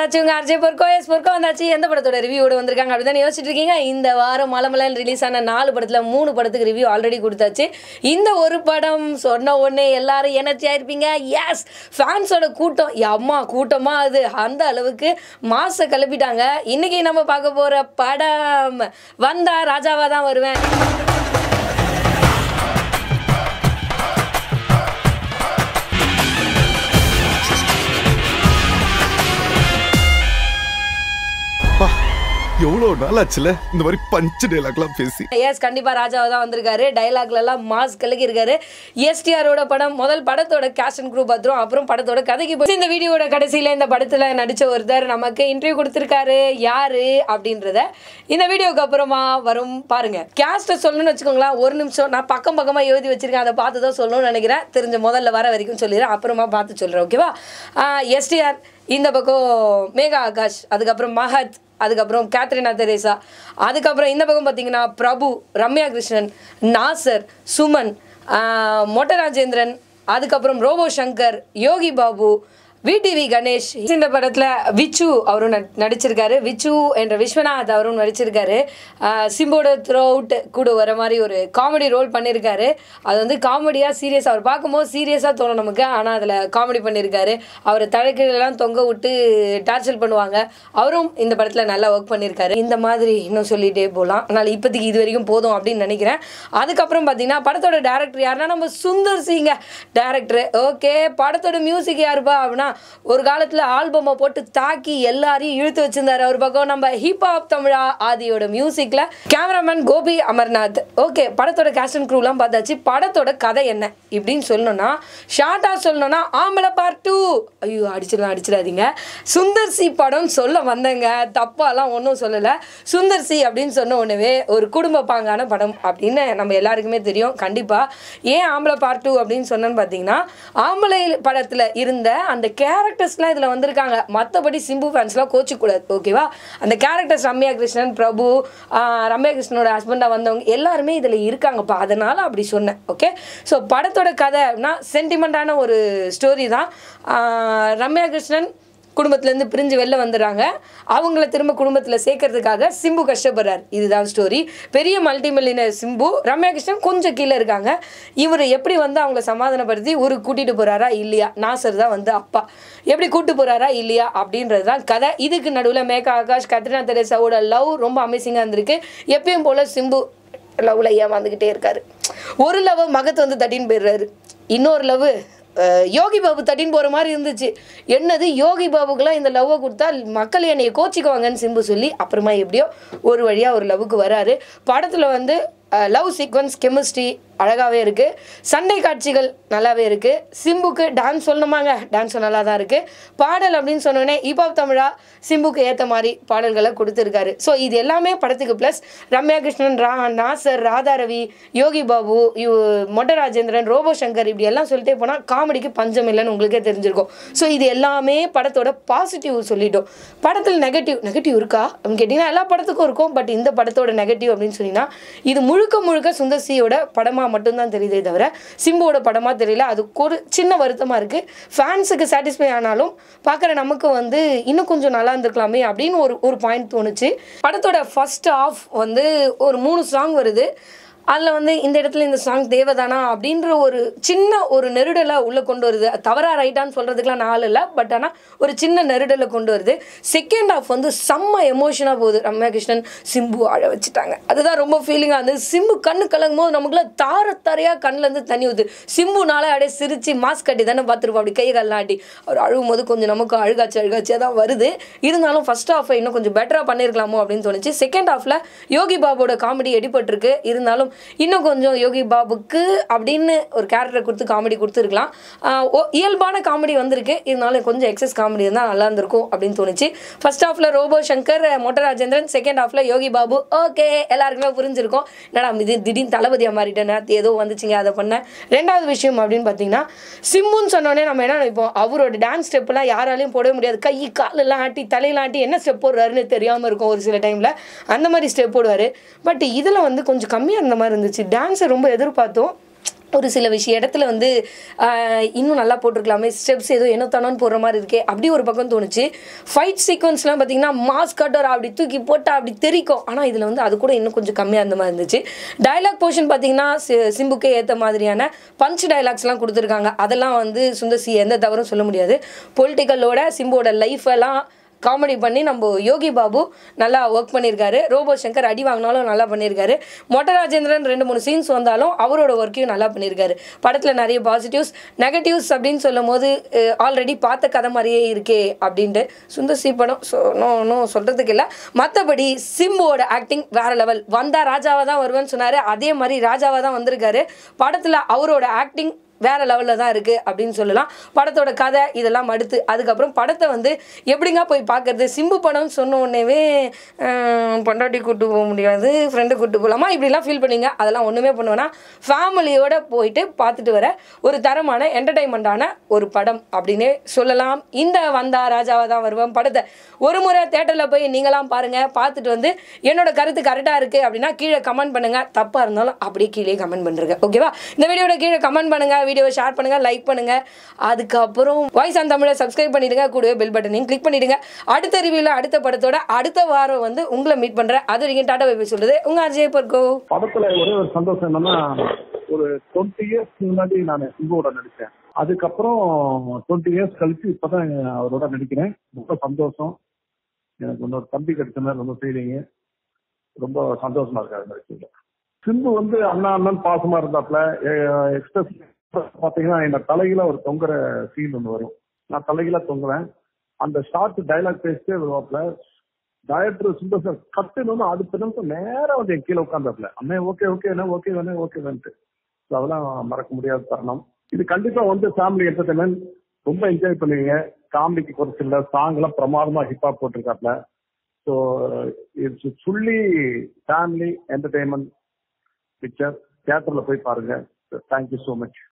வந்தாச்சு உங்க அர்ஜய் பொற்கோ எஸ் பொற்கோ வந்தாச்சு எந்த படத்தோட ரிவ்யூவோட வந்திருக்காங்க அப்படின்னு யோசிச்சுட்டு இருக்கீங்க இந்த வாரம் மலமலன் ரிலீஸ் ஆன நாலு படத்துல மூணு படத்துக்கு ரிவ்யூ ஆல்ரெடி கொடுத்தாச்சு இந்த ஒரு படம் சொன்ன உடனே எல்லாரும் எனர்ஜி ஆயிருப்பீங்க எஸ் ஃபேன்ஸோட கூட்டம் அம்மா கூட்டமா அது அந்த அளவுக்கு மாச கிளப்பிட்டாங்க இன்னைக்கு நம்ம பார்க்க போற படம் வந்தா ராஜாவா தான் வருவேன் அப்பா, எவ்வளவு நாள் ஆச்சுல இந்த மாதிரி பஞ்சு டைலாக்லாம் பேசி எஸ் கண்டிப்பா ராஜாவா தான் வந்திருக்காரு டைலாக்ல எல்லாம் மாஸ் கலக்கி இருக்காரு எஸ்டிஆரோட படம் முதல் படத்தோட கேஸ்ட் அண்ட் குரூப் பார்த்துரும் அப்புறம் படத்தோட கதைக்கு போய் இந்த வீடியோட கடைசியில இந்த படத்துல நடிச்ச ஒருத்தர் நமக்கு இன்டர்வியூ கொடுத்திருக்காரு யாரு அப்படின்றத இந்த வீடியோக்கு அப்புறமா வரும் பாருங்க கேஸ்ட்டை சொல்லணும்னு வச்சுக்கோங்களேன் ஒரு நிமிஷம் நான் பக்கம் பக்கமா எழுதி வச்சிருக்கேன் அதை பார்த்து தான் சொல்லணும்னு நினைக்கிறேன் தெரிஞ்ச முதல்ல வர வரைக்கும் சொல்லிடுறேன் அப்புறமா பார்த்து சொல்றேன் ஓகேவா எஸ்டிஆர் இந்த பக்கம் மேகா ஆகாஷ் அதுக்கப்புறம் மஹத் அதுக்கப்புறம் கேத்ரினா தெரேசா அதுக்கப்புறம் இந்த பக்கம் பார்த்தீங்கன்னா பிரபு ரம்யா கிருஷ்ணன் நாசர் சுமன் ஆஹ் மொட்ட ராஜேந்திரன் அதுக்கப்புறம் ரோபோ சங்கர் யோகி பாபு விடிவி கணேஷ் இந்த படத்தில் விச்சு அவரும் நடி- நடிச்சிருக்காரு விச்சு என்ற விஸ்வநாத் அவரும் நடிச்சிருக்காரு ஆஹ் சிம்போட த்ரோ அவுட் கூட வர மாதிரி ஒரு காமெடி ரோல் பண்ணியிருக்காரு அது வந்து காமெடியாக சீரியஸ் அவர் பார்க்கும்போது சீரியஸாக தோணும் நமக்கு ஆனால் அதில் காமெடி பண்ணியிருக்காரு அவர் தலைக்கீழெல்லாம் தொங்க விட்டு டார்ச்சர் பண்ணுவாங்க அவரும் இந்த படத்தில் நல்லா ஒர்க் பண்ணியிருக்காரு இந்த மாதிரி இன்னும் சொல்லிகிட்டே போகலாம் ஆனால் இப்போதைக்கு இது வரைக்கும் போதும் அப்படின்னு நினைக்கிறேன் அதுக்கப்புறம் பார்த்தீங்கன்னா படத்தோட டேரக்டர் யாருன்னா நம்ம சுந்தர் சிங்க டேரக்டர் ஓகே படத்தோட மியூசிக் யாருப்பா அப்படின்னா ஒரு காலத்தில் ஆல்பமை போட்டு தாக்கி எல்லாரையும் இழுத்து வச்சிருந்தாரு ஒரு பக்கம் நம்ம ஹிப்ஹாப் தமிழா ஆதியோட மியூசிக்கில் கேமராமேன் கோபி அமர்நாத் ஓகே படத்தோட கேஸ்ட் அண்ட் க்ரூலாம் பார்த்தாச்சு படத்தோட கதை என்ன இப்படின்னு சொல்லணும்னா ஷார்ட்டாக சொல்லணும்னா ஆம்பளை பார்ட் டூ ஐயோ அடிச்சிடலாம் அடிச்சிடாதீங்க சுந்தர் சி படம் சொல்ல வந்தேங்க தப்பாலாம் ஒன்றும் சொல்லலை சுந்தர் சி அப்படின்னு சொன்ன உடனே ஒரு குடும்ப பாங்கான படம் அப்படின்னு நம்ம எல்லாருக்குமே தெரியும் கண்டிப்பாக ஏன் ஆம்பளை பார்ட் டூ அப்படின்னு சொன்னேன்னு பார்த்தீங்கன்னா ஆம்பளை படத்தில் இருந்த அந்த கேரக்டர்ஸ்லாம் இதில் வந்திருக்காங்க மற்றபடி சிம்பு ஃபேன்ஸ்லாம் கோச்சிக்கூடாது ஓகேவா அந்த கேரக்டர்ஸ் ரம்யா கிருஷ்ணன் பிரபு ஆஹ் ரம்யா கிருஷ்ணனோட ஹஸ்பண்டாக வந்தவங்க எல்லாருமே இதில் இருக்காங்கப்பா அதனால அப்படி சொன்னேன் ஓகே ஸோ படத்தோட கதை அப்படின்னா சென்டிமெண்ட்டான ஒரு ஸ்டோரி தான் ஆஹ் ரம்யா கிருஷ்ணன் குடும்பத்துலேருந்து பிரிஞ்சு வெளில வந்துடுறாங்க அவங்கள திரும்ப குடும்பத்தில் சேர்க்கறதுக்காக சிம்பு கஷ்டப்படுறார் இதுதான் ஸ்டோரி பெரிய மல்டி மில்லியனர் சிம்பு ரம்யா கிருஷ்ணன் கொஞ்சம் கீழே இருக்காங்க இவர் எப்படி வந்து அவங்கள சமாதானப்படுத்தி ஊருக்கு கூட்டிகிட்டு போகிறாரா இல்லையா நாசர் தான் வந்து அப்பா எப்படி கூட்டு போகிறாரா இல்லையா அப்படின்றது தான் கதை இதுக்கு நடுவில் மேகா ஆகாஷ் கத்ரினா தெரேசாவோட லவ் ரொம்ப அமேசிங்காக இருந்திருக்கு எப்பயும் போல் சிம்பு லவ்ல ஏமாந்துக்கிட்டே இருக்காரு ஒரு லவ் மகத்து வந்து தட்டின்னு போயிடுறாரு இன்னொரு லவ் யோகி பாபு தட்டின்னு போகிற மாதிரி இருந்துச்சு என்னது யோகி பாபுக்கெல்லாம் இந்த லவ்வை கொடுத்தா மக்கள் என்னைய கோச்சிக்குவாங்கன்னு சிம்பு சொல்லி அப்புறமா எப்படியோ ஒரு வழியாக ஒரு லவ்வுக்கு வராரு படத்தில் வந்து லவ் சீக்வன்ஸ் கெமிஸ்ட்ரி அழகாகவே இருக்குது சண்டை காட்சிகள் நல்லாவே இருக்குது சிம்புக்கு டான்ஸ் சொல்லணுமாங்க டான்ஸும் நல்லா தான் இருக்குது பாடல் அப்படின்னு சொன்னோடனே ஹிப்ஹாப் தமிழா சிம்புக்கு ஏற்ற மாதிரி பாடல்களை கொடுத்துருக்காரு ஸோ இது எல்லாமே படத்துக்கு ப்ளஸ் ரம்யா கிருஷ்ணன் ரா நாசர் ராதா ரவி யோகி பாபு இவ் மொட்ட ராஜேந்திரன் ரோபோ சங்கர் இப்படி எல்லாம் சொல்லிட்டே போனால் காமெடிக்கு பஞ்சம் இல்லைன்னு உங்களுக்கே தெரிஞ்சிருக்கும் ஸோ இது எல்லாமே படத்தோட பாசிட்டிவ் சொல்லிட்டோம் படத்தில் நெகட்டிவ் நெகட்டிவ் இருக்கா அப்படின்னு கேட்டிங்கன்னா எல்லா படத்துக்கும் இருக்கும் பட் இந்த படத்தோட நெகட்டிவ் அப்படின்னு சொன்னீங்கன்னா இது முழுக்க முழுக்க சுந்தர் சியோட படமாக மட்டும்தான் தெரியுதே தவிர சிம்புவோட படமாக தெரியல அதுக்கு ஒரு சின்ன வருத்தமாக இருக்குது ஃபேன்ஸுக்கு சாட்டிஸ்ஃபை ஆனாலும் பார்க்குற நமக்கு வந்து இன்னும் கொஞ்சம் நல்லா இருந்திருக்கலாமே அப்படின்னு ஒரு ஒரு பாயிண்ட் தோணுச்சு படத்தோட ஃபர்ஸ்ட் ஆஃப் வந்து ஒரு மூணு சாங் வருது அதில் வந்து இந்த இடத்துல இந்த சாங் தேவைதானா அப்படின்ற ஒரு சின்ன ஒரு நெருடலை உள்ளே கொண்டு வருது அது தவறா ரைட்டான்னு சொல்கிறதுக்குலாம் நாள் இல்லை பட் ஆனால் ஒரு சின்ன நெருடலை கொண்டு வருது செகண்ட் ஹாஃப் வந்து செம்ம எமோஷனாக போகுது ரம்யா கிருஷ்ணன் சிம்பு அழ வச்சுட்டாங்க அதுதான் ரொம்ப ஃபீலிங்காக இருந்தது சிம்பு கண்ணு கலங்கும் போது நமக்குள்ள தார தாரையாக கண்ணிலேருந்து தண்ணி ஊற்றுது சிம்புனால அப்படியே சிரிச்சு மாஸ்க் கட்டி தானே பார்த்துருப்போம் அப்படி கை கால்லாம் ஆட்டி அவர் அழுகும் போது கொஞ்சம் நமக்கு அழுகாச்சு அழுகாச்சியாக தான் வருது இருந்தாலும் ஃபர்ஸ்ட் ஹாஃபை இன்னும் கொஞ்சம் பெட்டராக பண்ணியிருக்கலாமோ அப்படின்னு தோணுச்சு செகண்ட் ஹாஃபில் யோகி பாபுவோட காமெடி அடிபட்டிருக்கு இருந்தாலும் இன்னும் கொஞ்சம் யோகி பாபுக்கு அப்படின்னு ஒரு கேரக்டர் கொடுத்து காமெடி கொடுத்துருக்கலாம் ஆஹ் ஓ- இயல்பான காமெடி வந்திருக்கு இருந்தாலும் கொஞ்சம் எக்ஸஸ் காமெடி இருந்தால் நல்லா இருந்திருக்கும் அப்படின்னு தோணுச்சு ஃபர்ஸ்ட் ஹாஃபில் ரோபோ சங்கர் மொட்ட ராஜேந்திரன் செகண்ட் ஹாஃபில் யோகி பாபு ஓகே எல்லாருக்குமே புரிஞ்சிருக்கும் என்னடா இது திடீர்னு தளபதியாக மாறிட்டேன் நேத்து ஏதோ வந்துச்சுங்க அதை பண்ணேன் ரெண்டாவது விஷயம் அப்படின்னு பார்த்தீங்கன்னா சிம்முன்னு சொன்னோடனே நம்ம என்ன நினைப்போம் அவரோட டான்ஸ் ஸ்டெப்லாம் யாராலையும் போடவே முடியாது கை காலெல்லாம் ஆட்டி தலையெல்லாம் ஆட்டி என்ன ஸ்டெப் போடுறாருன்னு தெரியாமல் இருக்கும் ஒரு சில டைமில் அந்த மாதிரி ஸ்டெப் போடுவார் பட் இதில் வந்து கொஞ்சம் கம்மியாக இருந்த மாதிரி இருந்துச்சு டான்ஸை ரொம்ப எதிர்பார்த்தோம் ஒரு சில விஷய இடத்துல வந்து ஆஹ், இன்னும் நல்லா போட்டிருக்கலாமே ஸ்டெப்ஸ் ஏதோ என்ன தானோன்னு போடுற மாதிரி இருக்கே அப்படி ஒரு பக்கம் தோணுச்சு ஃபைட் சீக்வன்ஸ்லாம் பார்த்தீங்கன்னா மாஸ் கட்டர் அப்படி தூக்கி போட்டா அப்படி தெரிக்கும் ஆனால் இதில் வந்து அது கூட இன்னும் கொஞ்சம் கம்மியாக இருந்த மாதிரி இருந்துச்சு டயலாக் போர்ஷன் பார்த்தீங்கன்னா சி- சிம்புக்கே ஏற்ற மாதிரியான பஞ்ச் டயலாக்ஸ்லாம் கொடுத்துருக்காங்க அதெல்லாம் வந்து சுந்தர் சி எந்த தவறும் சொல்ல முடியாது பொலிட்டிக்கலோட சிம்புவோட லைஃப் எல்லாம் காமெடி பண்ணி நம்ம யோகி பாபு நல்லா ஒர்க் பண்ணியிருக்காரு ரோபோ சங்கர் அடி வாங்கினாலும் நல்லா பண்ணியிருக்காரு மொட்டை ராஜேந்திரன் ரெண்டு மூணு சீன்ஸ் வந்தாலும் அவரோட ஒர்க்கையும் நல்லா பண்ணியிருக்காரு படத்தில் நிறைய பாசிட்டிவ்ஸ் நெகட்டிவ்ஸ் அப்படின்னு சொல்லும் போது ஆல்ரெடி பார்த்த கதை மாதிரியே இருக்கே அப்படின்ட்டு சுந்தர் சி படம் ஸோ நோ நோ சொல்கிறதுக்கு இல்லை மற்றபடி சிம்புவோட ஆக்டிங் வேற லெவல் வந்தா ராஜாவாக தான் வருவேன்னு சொன்னார் அதே மாதிரி ராஜாவாக தான் வந்திருக்காரு படத்தில் அவரோட ஆக்டிங் வேற லெவலில் தான் இருக்குது அப்படின்னு சொல்லலாம் படத்தோட கதை இதெல்லாம் அடுத்து அதுக்கப்புறம் படத்தை வந்து எப்படிங்க போய் பார்க்கறது சிம்பு படம் சொன்ன உடனேவே ஆஹ், பொண்டாட்டி கூட்டு போக முடியாது ஃப்ரெண்டு கூட்டு போகலாமா இப்படிலாம் ஃபீல் பண்ணீங்க அதெல்லாம் ஒன்றுமே பண்ணுவேன்னா ஃபேமிலியோட போயிட்டு பார்த்துட்டு வர ஒரு தரமான என்டர்டைன்மெண்ட்டான ஒரு படம் அப்படின்னே சொல்லலாம் இந்த வந்தா ராஜாவாக தான் வருவேன் படத்தை ஒரு முறை தேட்டரில் போய் நீங்களாம் பாருங்கள் பார்த்துட்டு வந்து என்னோட கருத்து கரெக்டாக இருக்குது அப்படின்னா கீழே கமெண்ட் பண்ணுங்கள் தப்பாக இருந்தாலும் அப்படியே கீழே கமெண்ட் பண்ணுறேங்க ஓகேவா இந்த வீடியோட கீழே கமெண்ட் பண்ணுங்கள் வீடியோவை ஷேர் பண்ணுங்கள் லைக் பண்ணுங்கள் அதுக்கப்புறம் வாய்ஸ் ஆன் தமிழை சப்ஸ்கிரைப் பண்ணிடுங்க கூடவே பெல் பட்டனையும் கிளிக் பண்ணிடுங்க அடுத்த ரிவ்யூவில் அடுத்த படத்தோட அடுத்த வாரம் வந்து உங்களை மீட் பண்ணுறேன் அது வரைக்கும் டாட்டா பை சொல்கிறது உங்கள் அர்ஜய் பர்கோ படத்துல ஒரே ஒரு சந்தோஷம் என்னன்னா ஒரு டுவெண்ட்டி இயர்ஸ் முன்னாடி நான் சிம்புவோட நடிச்சேன் அதுக்கப்புறம் டுவெண்ட்டி இயர்ஸ் கழிச்சு இப்பதான் அவரோட நடிக்கிறேன் ரொம்ப சந்தோஷம் எனக்கு இன்னொரு தம்பி கிடைச்ச மாதிரி ரொம்ப ஃபீலிங்கு ரொம்ப சந்தோஷமா இருக்காரு நடிச்சதுல சிம்பு வந்து அண்ணா அண்ணன் பாசமா இருந்தாப்ல எக்ஸ்பிரஸ் பாத்தீங்கன்னா என்ன தலையில ஒரு தொங்குற சீன் ஒன்று வரும் நான் தலையில தொங்குவேன் அந்த ஷார்ட் டைலாக் பேசிட்டே வருவாப்ல டைரக்டர் சுந்தர் சார் கட்டுன்னு அடுத்த நிமிஷம் நேரா வந்து என் கீழே உட்காந்தாப்ல அண்ணே ஓகே ஓகே என்ன ஓகே வேணே ஓகே வேன்ட்டு So அதெல்லாம் மறக்க முடியாத தருணம் இது கண்டிப்பா வந்து ஃபேமிலி என்டர்டைன்மெண்ட் ரொம்ப என்ஜாய் பண்ணுவீங்க காமெடிக்கு குறைச்சு இல்ல சாங் எல்லாம் பிரமாதமா ஹிப்பா போட்டிருக்காப்ல so it's fully family entertainment picture தியேட்டர்ல போய் பாருங்க தேங்க்யூ ஸோ மச்